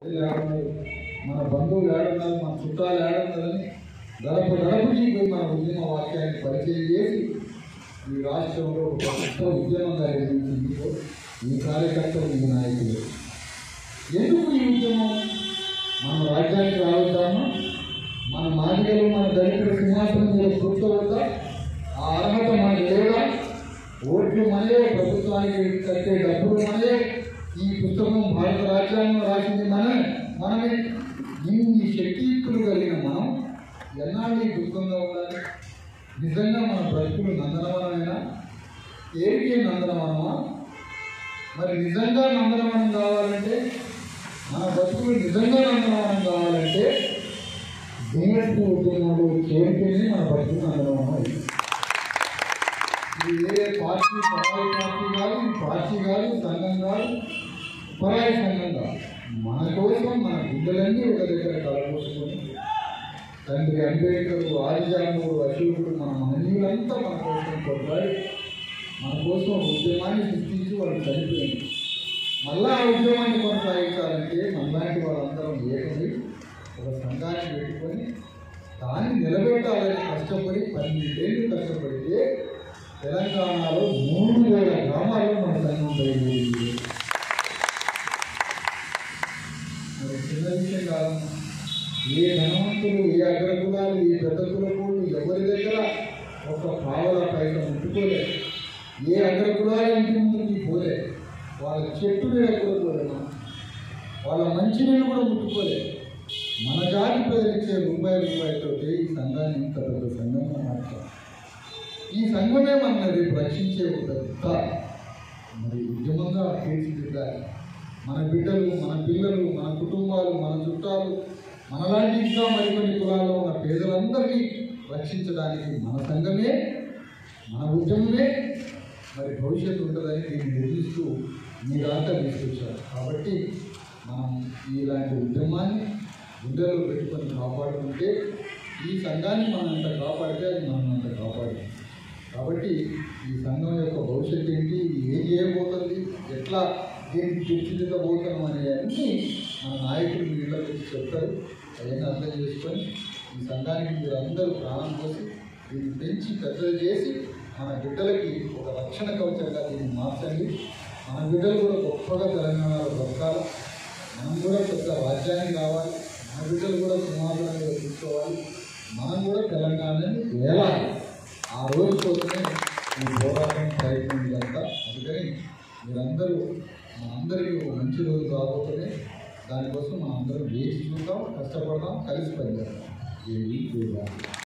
ఏడున్నారు మన బంధువులు ఏడున్నారు మన చుట్టాలు ఏడున్నారని గడప గడపకి పోయి మన ఉద్యమ వాక్యాన్ని పరిచయం చేసి ఈ రాష్ట్రంలో ఒక గొప్ప ఉద్యమంగా నిర్మించింది ఈ కార్యకర్తలు ఈ నాయకులు ఎందుకు ఈ ఉద్యమం మన రాజ్యానికి రావద్దామా మన మాదిగలు మన దళితుల సింహాసనం మీద కూర్చోవద్దా ఆ అర్హత మనకు లేదా ఓట్లు మనయే ప్రభుత్వానికి కట్టే డబ్బులు మనయే ఈ పుస్తకం భారత రాజ్యాంగం రాసింది మన మనమే ఇన్ని శక్తియుక్తులు కలిగిన మనం ఎన్నాళ్ళు ఈ దుఃఖంగా ఉండాలి నిజంగా మన బ్రతుకులు నందనవనమేనా ఏమిటి నందనవనమా మరి నిజంగా నందనవనం కావాలంటే మన బతుకులు నిజంగా నందనవనం కావాలంటే దీనట్టు ఉద్యమంలో చేరితేనే మన బతుకులు నందనవనం అయింది ఇది వేరే పార్టీ పరాయి పార్టీ కాదు ఇది పార్టీ కాదు సంఘం కాదు పరాయి సంఘం కాదు మన కోసం మన బిడ్డలన్నీ ఒక దగ్గర కలబోసుకొని తండ్రి అంబేద్కర్ ఆదిజాముడు అశోకుడు మన మహనీయులంతా మన కోసం కొట్లాడి మన కోసం ఉద్యమాన్ని సృష్టించి వాళ్ళు చనిపోయింది మళ్ళా ఆ ఉద్యమాన్ని కొనసాగించాలంటే మనలాంటి వాళ్ళందరం ఏకమై ఒక సంఘాన్ని పెట్టుకొని దాన్ని నిలబెట్టాలని కష్టపడి పన్నెండేళ్ళు కష్టపడితే తెలంగాణలో మూడు వేల గ్రామాల్లో మన సంఘం బయలుదేరింది మరి చిన్న విషయం కాదమ్మా ఏ ధనవంతులు ఏ అగ్రకులాలు ఏ పెద్ద కులకులు ఎవరి దగ్గర ఒక పావల పైన ముట్టుకోలేదు ఏ అగ్రకులాల ఇంటి ముందుకి పోలే వాళ్ళ చెట్టు మీద కూడా పోలేదు వాళ్ళ మంచినీళ్ళు కూడా ముట్టుకోలేదు మన జాతి ప్రజలిచ్చే రూపాయి రూపాయలతో ఈ సంఘాన్ని ఇంత పెద్ద సంఘంగా మార్చాం ఈ సంఘమే మన రేపు రక్షించే ఒక పెద్ద మరి ఉద్యమంగా తీర్చిదిద్దాలి మన బిడ్డలు మన పిల్లలు మన కుటుంబాలు మన చుట్టాలు మనలాంటి ఇంకా మరికొన్ని కులాల్లో ఉన్న పేదలందరినీ రక్షించడానికి మన సంఘమే మన ఉద్యమమే మరి భవిష్యత్తు ఉంటుందని దీన్ని నిర్మిస్తూ మీరంతా తీసుకొచ్చారు కాబట్టి మనం ఇలాంటి ఉద్యమాన్ని గుండెలో పెట్టుకొని కాపాడుకుంటే ఈ సంఘాన్ని మనం ఎంత కాపాడితే అది మనం అంత కాపాడుతుంది కాబట్టి ఈ సంఘం యొక్క భవిష్యత్తు ఏంటి ఇది ఏం చేయబోతుంది ఎట్లా దీనికి తీర్చిదిద్దబోతున్నాం అనే అన్నీ మన నాయకులు మీ ఇళ్ళకి వచ్చి చెప్తారు అవన్నీ అర్థం చేసుకొని ఈ సంఘానికి మీరు అందరూ ప్రాణం పోసి దీన్ని పెంచి పెద్దలు చేసి మన బిడ్డలకి ఒక రక్షణ కవచంగా దీన్ని మార్చండి మన బిడ్డలు కూడా గొప్పగా తెలంగాణలో బ్రతకాలి మనం కూడా పెద్ద రాజ్యానికి రావాలి మన బిడ్డలు కూడా సింహాసనం మీద కూర్చోవాలి మనం కూడా తెలంగాణని వేలాలి ఆ రోజు కోసమే ఈ పోరాటం ప్రయత్నం ఇదంతా అందుకని మీరందరూ మనందరికీ ఒక మంచి రోజు రాబోతుంది దానికోసం మనం అందరం వేచి చూద్దాం కష్టపడదాం కలిసి పనిచేద్దాం ఏది